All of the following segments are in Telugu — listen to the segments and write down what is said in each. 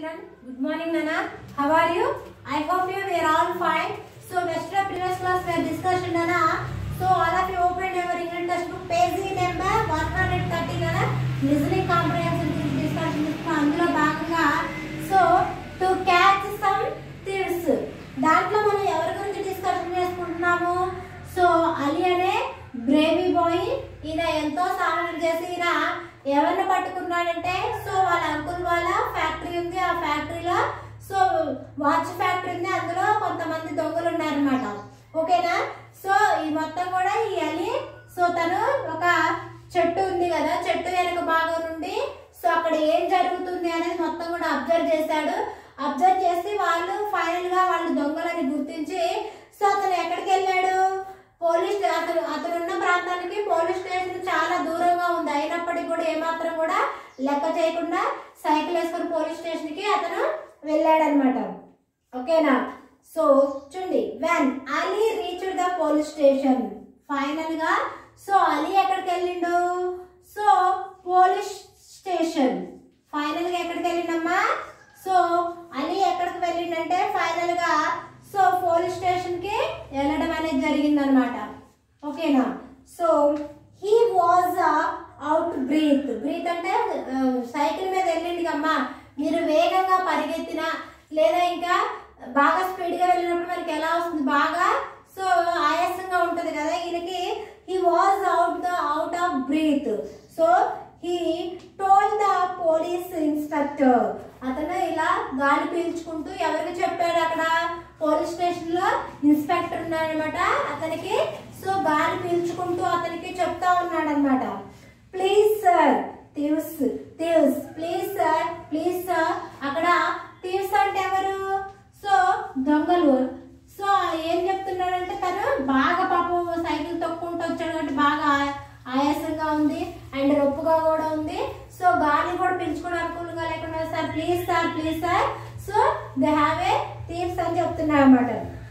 children. Good morning, Nana. How are you? I hope you we are all fine. So, yesterday previous class we had discussion, Nana. So, all of you open your English textbook, page number 130, Nana. Listening comprehension discussion అందులో భాగంగా so to catch some thieves దాంట్లో మనం ఎవరి గురించి డిస్కషన్ చేసుకుంటున్నాము సో అలీ అనే బ్రేవీ బాయ్ ఈయన ఎంతో సహాయం చేసి ఈయన ఎవరిని పట్టుకున్నాడంటే సో వాళ్ళ అంకుల్ వాళ్ళ ఫ్యాక్టరీ ఉంది ఆ ఫ్యాక్టరీలో సో వాచ్ ఫ్యాక్టరీ ఉంది అందులో కొంతమంది దొంగలు ఉన్నారనమాట ఓకేనా సో ఈ మొత్తం కూడా ఈ అలీ సో తను ఒక చెట్టు ఉంది కదా చెట్టు వెనక భాగం నుండి సో అక్కడ ఏం జరుగుతుంది అనేది మొత్తం కూడా అబ్జర్వ్ చేశాడు అబ్జర్వ్ చేసి వాళ్ళు ఫైనల్ గా వాళ్ళు దొంగలని గుర్తించి సో అతను ఎక్కడికి వెళ్ళాడు పోలీస్ అతను అతను ఉన్న ప్రాంతానికి పోలీస్ స్టేషన్ చాలా దూరంగా ఉంది అయినప్పటికీ కూడా ఏమాత్రం కూడా లెక్క చేయకుండా సైకిల్ వేసుకుని పోలీస్ స్టేషన్ కి అతను వెళ్ళాడనమాట ఓకేనా సో చూడండి when Ali reach the police station final గా సో అలీ ఎక్కడికి వెళ్ళిండు సో పోలీస్ స్టేషన్ ఫైనల్ గా ఎక్కడికి వెళ్ళిండమ్మా సో అలీ ఎక్కడికి వెళ్ళిండంటే ఫైనల్ గా సో పోలీస్ స్టేషన్ కి వెళ్ళడం అనేది జరిగిందనమాట ఓకేనా so he was out breath breath అంటే ఆ, సైకిల్ మీద వెళ్ళింది అమ్మా మీరు వేగంగా పరిగెత్తిన లేదా ఇంకా బాగా స్పీడ్ గా వెళ్ళినప్పుడు మనకి ఎలా వస్తుంది బాగా సో ఆయాసంగా ఉంటది కదా ఈయనకి he was out the out of breath so he told the police inspector అతను ఇలా గాలి పీల్చుకుంటూ ఎవరికి చెప్పాడు అక్కడ పోలీస్ స్టేషన్ లో ఇన్స్పెక్టర్ ఉన్నాడనమాట అతనికి సో గాలి పీల్చుకుంటూ అతనికి చెప్తా ఉన్నాడు అనమాట please sir thieves thieves please sir please sir అక్కడ థీవ్స్ అంటే ఎవరు సో దొంగలు సో ఏం చెప్తున్నాడంటే తను బాగా పాపం సైకిల్ తొక్కుంటూ వచ్చాడు కాబట్టి బాగా ఆ- ఆయాసంగా ఉంది అండ్ రొప్పుగా కూడా ఉంది సో గాలి కూడా పీల్చుకోవడం అనుకూలంగా లేకుండా sir please sir please sir so they have a thieves అని చెప్తున్నారు అనమాట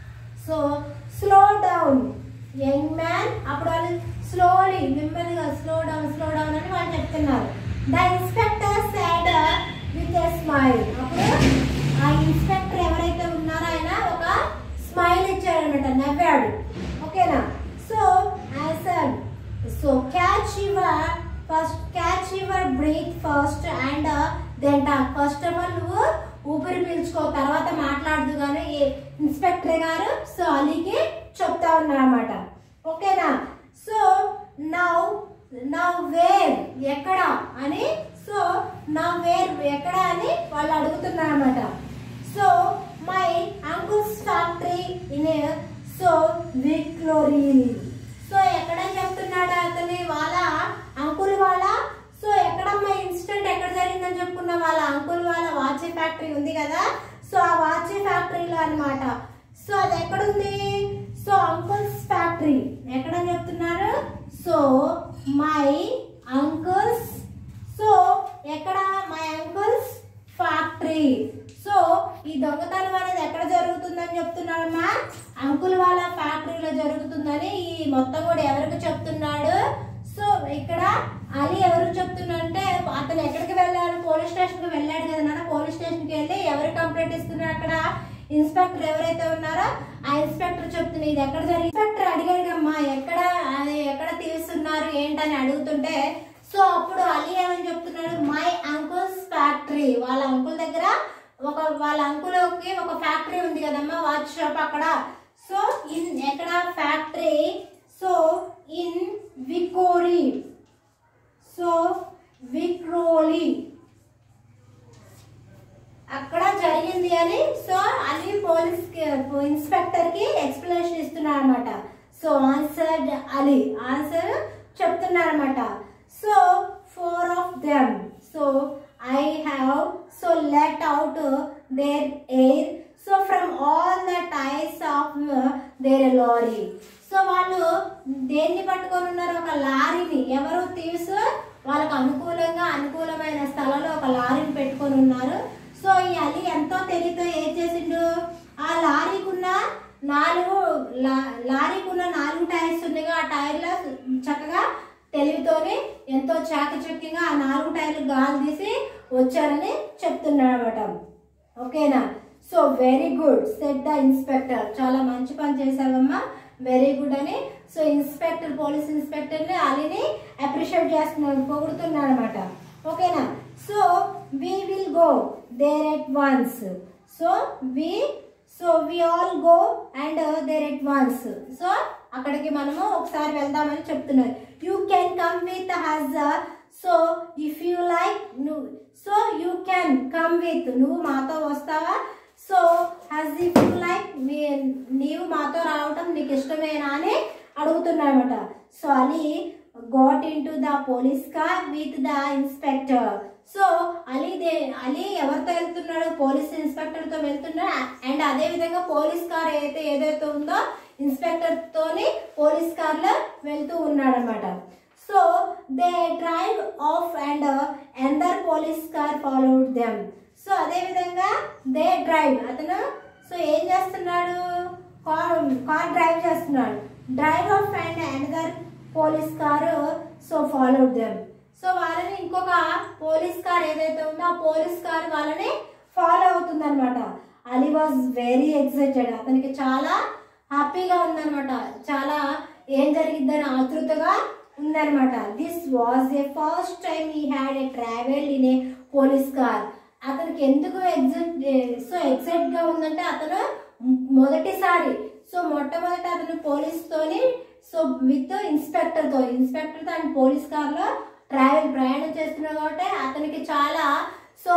so slow down young man అప్పుడు వాళ్ళు స్లోలీ నెమ్మదిగా స్లో డౌన్ స్లో డౌన్ అని వాళ్ళు చెప్తున్నారు the inspector said with a smile అప్పుడు ఆ ఇన్స్పెక్టర్ ఎవరైతే ఉన్నారో ఆయన ఒక స్మైల్ ఇచ్చాడనమాట నవ్వాడు ఓకేనా so answer so catch your first catch your breath first and then talk first of all నువ్వు ఊపిరి పీల్చుకో తర్వాత మాట్లాడదు కానీ ఇన్స్పెక్టర్ గారు సో అలీకి చెప్తా ఉన్నారన్నమాట ఓకేనా సో నౌ నౌ వేర్ ఎక్కడ అని సో నౌ వేర్ ఎక్కడ అని వాళ్ళు అడుగుతున్నారన్నమాట so my uncle's factory in so Vikhroli so ఎక్కడ చెప్తున్నాడు అతని వాళ్ళ అంకుల్ వాళ్ళ సో ఎక్కడమ్మా ఇన్సిడెంట్ ఎక్కడ జరిగిందని చెప్పుకున్న వాళ్ళ అంకుల్ వాళ్ళ వాచ్ ఫ్యాక్టరీ ఉంది కదా సో ఆ వాచ్ ఫ్యాక్టరీలో అన్నమాట సో అది ఎక్కడుంది సో అంకుల్స్ ఫ్యాక్టరీ ఎక్కడని చెప్తున్నారు సో మై అంకుల్స్ సో ఎక్కడ మై అంకుల్స్ ఫ్యాక్టరీ సో ఈ దొంగతనం అనేది ఎక్కడ జరుగుతుందని చెప్తున్నాడమ్మా అంకుల్ వాళ్ళ ఫ్యాక్టరీలో జరుగుతుందని ఈ మొత్తం కూడా ఎవరికి చెప్తున్నాడు సో ఇక్కడ అలీ ఎవరికి చెప్తున్నాడంటే అతను ఎక్కడికి వెళ్ళాడు పోలీస్ స్టేషన్ కి వెళ్ళాడు కదా నాన్న పోలీస్ స్టేషన్ కి వెళ్ళి ఎవరు కంప్లైంట్ ఇస్తున్నారు అక్కడ ఇన్స్పెక్టర్ ఎవరైతే ఉన్నారో ఆ ఇన్స్పెక్టర్ చెప్తున్నా ఇది ఎక్కడ జరిగింది ఇన్స్పెక్టర్ అడిగాడు అమ్మా ఎక్కడ అది ఎక్కడ తీస్తున్నారు ఏంటని అడుగుతుంటే సో అప్పుడు అలీ ఏమని చెప్తున్నాడు మై అంకుల్స్ ఫ్యాక్టరీ వాళ్ళ అంకుల్ దగ్గర ఒక వాళ్ళ అంకుల్కి ఒక ఫ్యాక్టరీ ఉంది కదమ్మా వాచ్ షాప్ అక్కడ సో ఇన్ ఎక్కడ factory so in Vikhroli so Vikhroli అక్కడ జరిగింది అని సో అలీ పోలీస్ ఇన్స్పెక్టర్ కి ఎక్స్ప్లెనేషన్ ఇస్తున్నారు అనమాట సో ఆన్సర్ అలీ ఆన్సర్ చెప్తున్నారు అనమాట so four of them so I have so let out their air so from all the tyres of their lorry so వాళ్ళు దేన్ని పట్టుకొని ఉన్నారు ఒక లారీని ఎవరు తీసు వాళ్ళకు అనుకూలంగా అనుకూలమైన స్థలంలో ఒక లారీని పెట్టుకొని ఉన్నారు సో ఈ అలీ ఎంతో తెలివితో ఏం చేసిండు ఆ లారీకి ఉన్న నాలుగు లా- లారీకి ఉన్న నాలుగు టైర్స్ ఉన్నాయి ఆ టైర్లో చక్కగా తెలివితోనే ఎంతో చాకచక్యంగా ఆ నాలుగు టైర్లు గాలి తీసి వచ్చారని చెప్తున్నాడు అనమాట ఓకేనా so very good said the inspector చాలా మంచి పని చేసావమ్మా వెరీ గుడ్ అని సో ఇన్స్పెక్టర్ పోలీస్ ఇన్స్పెక్టర్ ని అలీని అప్రిషియేట్ చేస్తున్నాడు పొగుడుతున్నాడు అనమాట ఓకేనా so we will go there at once so we so we all go and there at once so అక్కడికి మనము ఒకసారి వెళ్దామని చెప్తున్నారు you can come with us so if you like నువ్వు so you can come with నువ్వు మాతో వస్తావా so Haj if you like నీవు మాతో రావటం నీకు ఇష్టమేనా అని అడుగుతున్నాడనమాట so Ali got in to the police car with the inspector so Ali they Ali ఎవరితో వెళ్తున్నాడు పోలీస్ ఇన్స్పెక్టర్ తో వెళ్తున్నాడు అండ్ అదే విధంగా పోలీస్ కార్ ఏదైతే ఏదైతే ఉందో ఇన్స్పెక్టర్ తోని పోలీస్ కార్ లో వెళ్తూ ఉన్నాడు అనమాట so they drive off and another police car followed them so అదే విధంగా దే డ్రైవ్ అతను సో ఏం చేస్తున్నాడు కార్ కార్ డ్రైవ్ చేస్తున్నాడు drive off and another police car so followed them so వాళ్ళని ఇంకొక పోలీస్ కార్ ఏదైతే ఉందో ఆ పోలీస్ కార్ వాళ్ళని ఫాలో అవుతుంది అనమాట అలీ వాజ్ వెరీ ఎక్సైటెడ్ అతనికి చాలా హ్యాపీగా ఉందన్నమాట చాలా ఏం జరిగిద్దని ఆతృతగా ఉందన్నమాట this was a first time he had a travel in a police car అతనికి ఎందుకు ఎగ్జైట్ సో ఎక్సైట్ గా ఉందంటే అతను మొదటిసారి సో మొట్టమొదటి అతను పోలీస్ తోని సో విత్ ఇన్స్పెక్టర్ తో ఇన్స్పెక్టర్ తో అండ్ పోలీస్ కార్ లో ట్రావెల్ ప్రయాణం చేస్తున్నాడు కాబట్టి అతనికి చాలా సో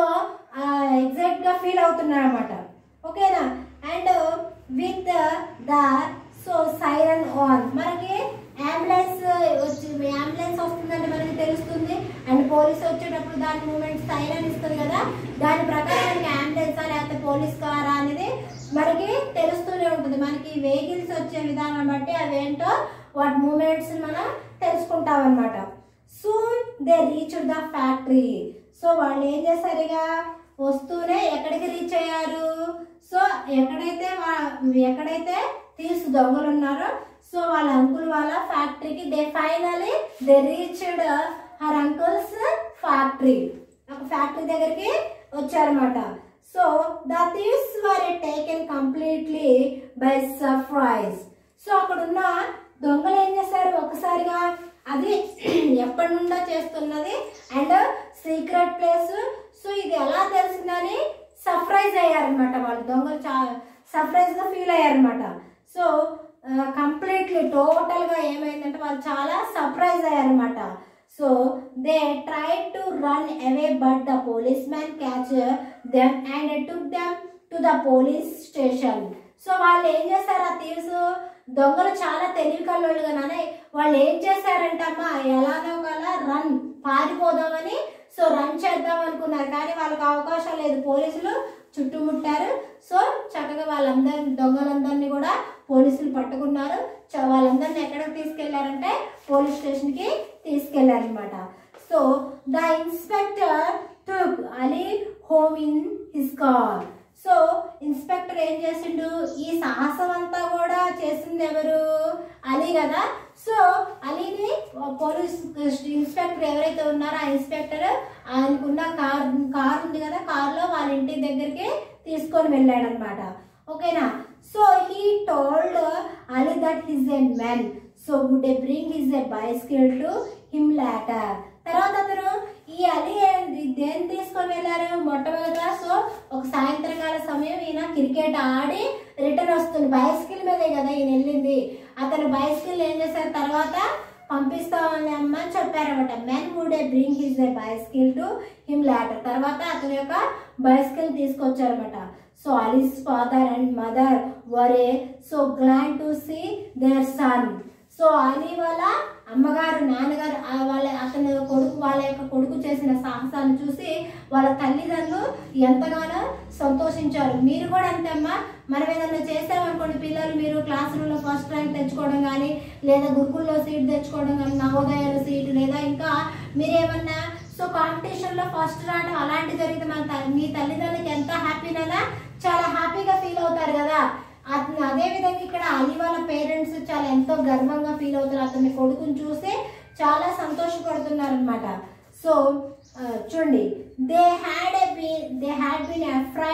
ఎగ్జైట్ గా ఫీల్ అవుతున్నాడు అనమాట ఓకేనా and with the so siren on మనకి అంబులెన్స్ వచ్చి అంబులెన్స్ వస్తుందంటే మనకి తెలుస్తుంది అండ్ పోలీస్ వచ్చేటప్పుడు దాని మూమెంట్ సైరన్ ఇస్తుంది కదా దాని ప్రకారం మనకి అంబులెన్స్ లేకపోతే పోలీస్ కారా అనేది మనకి తెలుస్తూనే ఉంటుంది మనకి వెహికల్స్ వచ్చే విధానం బట్టి అవేంటో వాటి మూమెంట్స్ మనం తెలుసుకుంటాం అనమాట soon they reach the factory so వాళ్ళు ఏం చేశారు ఇక వస్తూనే ఎక్కడికి రీచ్ అయ్యారు సో ఎక్కడైతే వా- ఎక్కడైతే తీసు దొంగలు ఉన్నారో సో వాళ్ళ అంకుల్ వాళ్ళ ఫ్యాక్టరీకి they finally they reached her uncle's factory ఒక ఫ్యాక్టరీ దగ్గరికి వచ్చారన్నమాట so the thieves were taken completely by surprise so అక్కడ ఉన్న దొంగలు ఏం చేశారు ఒకసారిగా అది ఎప్పటి నుండో చేస్తున్నది అండ్ సీక్రెట్ ప్లేస్ సో ఇది ఎలా తెలిసిందని సర్ప్రైజ్ అయ్యారనమాట వాళ్ళు దొంగలు చా సర్ప్రైజ్ గా ఫీల్ అయ్యారనమాట సో కంప్లీట్లీ టోటల్ గా ఏమైందంటే వాళ్ళు చాలా సర్ప్రైజ్ అయ్యారనమాట so they try to run away but the police man catch them and took them to the police station so వాళ్ళు ఏం చేశారు ఆ థీవ్స్ దొంగలు చాలా తెలివి కల్లోళ్ళుగానే వాళ్ళు ఏం చేశారంటమ్మా ఎలాగో ఒకలా రన్ పారిపోదామని సో రన్ చేద్దాం అనుకున్నారు కానీ వాళ్ళకి అవకాశం లేదు పోలీసులు చుట్టుముట్టారు సో చక్కగా వాళ్ళందరిని దొంగలందరినీ కూడా పోలీసులు పట్టుకున్నారు చ- వాళ్ళందరినీ ఎక్కడికి తీసుకెళ్లారంటే పోలీస్ స్టేషన్ కి తీసుకెళ్లారనమాట so the inspector took Ali home in his car so inspector ఏం చేసిండు ఈ సాహసం అంతా కూడా చేసింది ఎవరు అలీ కదా సో అలీని పోలీస్ ఇన్స్పెక్టర్ ఎవరైతే ఉన్నారో ఆ ఇన్స్పెక్టర్ ఆయనకున్న కార్ కార్ ఉంది కదా కార్లో వాళ్ళ ఇంటి దగ్గరికి తీసుకొని వెళ్ళాడు అనమాట ఓకేనా so he told Ali that his a men so would a bring his a bicycle to him later తర్వాత అతను ఈ అలీ ఏంది- దేన్ని తీసుకొని వెళ్ళారు మొట్టమొదట సో ఒక సాయంత్రకాల సమయం ఈయన క్రికెట్ ఆడి రిటర్న్ వస్తుంది బైసికల్ మీదే కదా ఈయన వెళ్ళింది అతను బైసికల్ ఏం చేశారు తర్వాత పంపిస్తామని అమ్మ అని చెప్పారన్నమాట men would a bring his a bicycle to him later తర్వాత అతని యొక్క బైసికల్ తీసుకొచ్చారన్నమాట so Ali's father and mother were so glad to see their son so Ali వాళ్ళ అమ్మగారు నాన్నగారు ఆ వాళ్ళ అతని కొడుకు వాళ్ళ యొక్క కొడుకు చేసిన సాహసాన్ని చూసి వాళ్ళ తల్లిదండ్రులు ఎంతగానో సంతోషించారు మీరు కూడా అంతే అమ్మా మనం ఏదైనా చేసామనుకోండి పిల్లలు మీరు క్లాస్ రూమ్లో ఫస్ట్ ర్యాంక్ తెచ్చుకోవడం కానీ లేదా గురుకుల్లో సీట్ తెచ్చుకోవడం కానీ నవోదయాల సీట్ లేదా ఇంకా మీరేమన్నా సో కాంపిటీషన్లో ఫస్ట్ రావడం అలాంటి జరిగితే మన త- మీ తల్లిదండ్రులకి ఎంత హ్యాపీనైనా చాలా హ్యాపీగా ఫీల్ అవుతారు కదా అతను అదే విధంగా ఇక్కడ అలీ వాళ్ళ పేరెంట్స్ చాలా ఎంతో గర్వంగా ఫీల్ అవుతారు అతని కొడుకుని చూసి చాలా సంతోషపడుతున్నారు అనమాట సో చూడండి they had a they had been afraid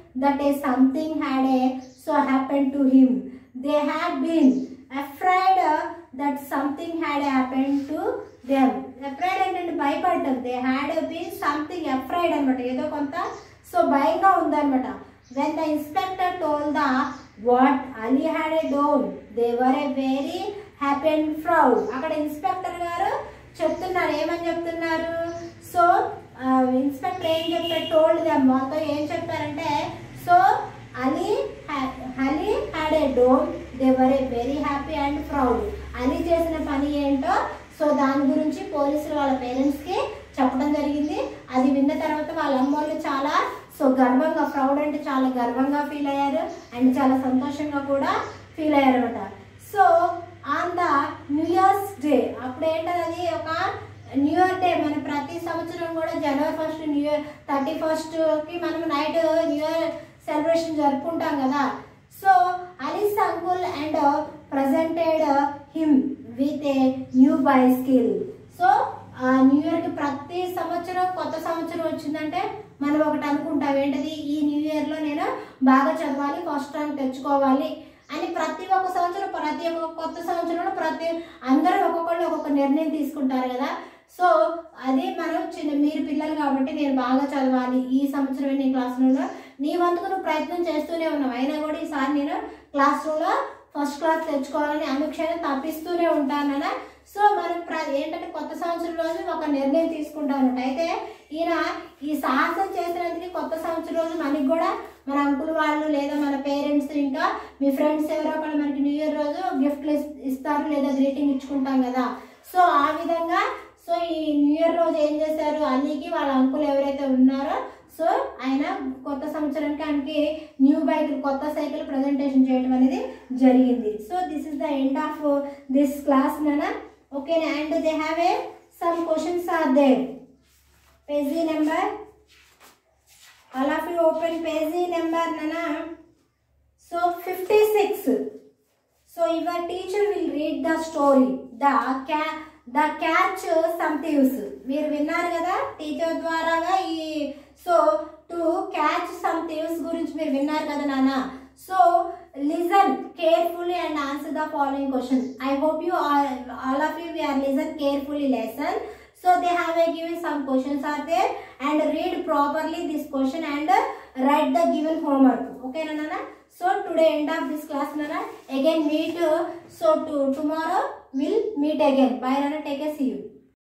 that a something had a so happened to him. They had been afraid uh, that something had happened to them. Afraid ఏంటంటే భయపడటం they had been something afraid అనమాట ఏదో కొంత సో భయంగా ఉందన్నమాట when the inspector told the what Ali had a done they were a very happy and proud అక్కడ ఇన్స్పెక్టర్ గారు చెప్తున్నారు ఏమని చెప్తున్నారు సో ఇన్స్పెక్టర్ ఏం చెప్పారు టోల్డ్ దమ్ వాళ్ళతో ఏం చెప్పారంటే so Ali Ali had a done they were a very happy and proud Ali చేసిన పని ఏంటో సో దాని గురించి పోలీసులు వాళ్ళ పేరెంట్స్కి చెప్పడం జరిగింది అది విన్న తర్వాత వాళ్ళ అమ్మోళ్ళు చాలా సో గర్వంగా ప్రౌడ్ అంటే చాలా గర్వంగా ఫీల్ అయ్యారు అండ్ చాలా సంతోషంగా కూడా ఫీల్ అయ్యారు అనమాట so on the new year's day అప్పుడు ఏంటది అది ఒక న్యూ ఇయర్ డే మన ప్రతి సంవత్సరం కూడా జనవరి ఫస్ట్ న్యూ ఇయర్ థర్టీ ఫస్ట్కి మనం నైట్ న్యూ ఇయర్ సెలబ్రేషన్ జరుపుకుంటాం కదా so Ali's uncle and presented him with a new bicycle so ఆ న్యూ ఇయర్కి ప్రతి సంవత్సరం కొత్త సంవత్సరం వచ్చిందంటే మనం ఒకటి అనుకుంటాం ఏంటది ఈ న్యూ ఇయర్లో నేను బాగా చదవాలి ఫస్ట్ ర్యాంక్ తెచ్చుకోవాలి అని ప్రతి ఒక్క సంవత్సరం ప్రతి ఒక్క కొత్త సంవత్సరంలో ప్రతి అందరూ ఒక్కొక్కళ్ళు ఒక్కొక్క నిర్ణయం తీసుకుంటారు కదా సో అది మనం చిన్న మీరు పిల్లలు కాబట్టి నేను బాగా చదవాలి ఈ సంవత్సరం నీ క్లాస్ రూమ్లో నీ వంతుకు నువ్వు ప్రయత్నం చేస్తూనే ఉన్నావు అయినా కూడా ఈసారి నేను క్లాస్ రూమ్లో ఫస్ట్ క్లాస్ తెచ్చుకోవాలని అనుక్షణం తప్పిస్తూనే ఉంటానన్నా సో మనం ప్ర ఏంటంటే కొత్త సంవత్సరం రోజు ఒక నిర్ణయం తీసుకుంటాను అయితే ఈయన ఈ సాహసం చేసినందుకు కొత్త సంవత్సరం రోజు మనకి కూడా మన అంకుల్ వాళ్ళు లేదా మన పేరెంట్స్ ఇంకా మీ ఫ్రెండ్స్ ఎవరో ఒకళ్ళు మనకి న్యూ ఇయర్ రోజు గిఫ్ట్లు ఇస్తారు లేదా గ్రీటింగ్ ఇచ్చుకుంటాం కదా సో ఆ విధంగా సో ఈ న్యూ ఇయర్ రోజు ఏం చేశారు అలీకి వాళ్ళ అంకుల్ ఎవరైతే ఉన్నారో సో ఆయన కొత్త సంవత్సరానికి ఆయనకి న్యూ బైక్ కొత్త సైకిల్ ప్రజెంటేషన్ చేయడం అనేది జరిగింది so this is the end of this class నానా okay and they have a some questions are there page number all of you open page number నానా so fifty six so your teacher will read the story the ca the catch some thieves మీరు విన్నారు కదా టీచర్ ద్వారాగా ఈ so to catch some thieves గురించి మీరు విన్నారు కదా నాన్న so listen carefully and answer the following question I hope you all of you we are listen carefully lesson so they have a given some questions are there and read properly this question and uh, write the given homework okay nana so today end of this class nana again meet uh, so to tomorrow we'll meet again bye nana take a see you